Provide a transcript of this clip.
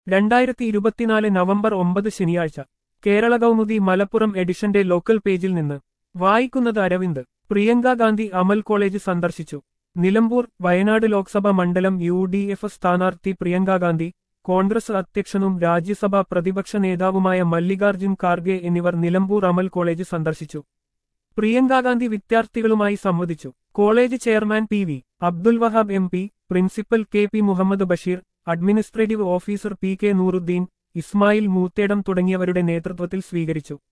രണ്ടായിരത്തി ഇരുപത്തിനാല് നവംബർ ഒമ്പത് ശനിയാഴ്ച കേരള കൗമുദി മലപ്പുറം എഡിഷന്റെ ലോക്കൽ പേജിൽ നിന്ന് വായിക്കുന്നത് അരവിന്ദ് പ്രിയങ്ക ഗാന്ധി അമൽ കോളേജ് സന്ദർശിച്ചു നിലമ്പൂർ വയനാട് ലോക്സഭ മണ്ഡലം യു ഡി എഫ് സ്ഥാനാർത്ഥി പ്രിയങ്ക ഗാന്ധി കോൺഗ്രസ് അധ്യക്ഷനും രാജ്യസഭാ പ്രതിപക്ഷ നേതാവുമായ മല്ലികാർജുൻ ഖാർഗെ എന്നിവർ നിലമ്പൂർ അമൽ കോളേജ് സന്ദർശിച്ചു പ്രിയങ്ക ഗാന്ധി വിദ്യാർത്ഥികളുമായി സംവദിച്ചു college chairman P V Abdul Wahab M P principal K P Muhammad Basheer administrative officer P K Nooruddin Ismail Moothedam തുടങ്ങിയവരുടെ നേതൃത്വത്തിൽ സ്വീകരിച്ചു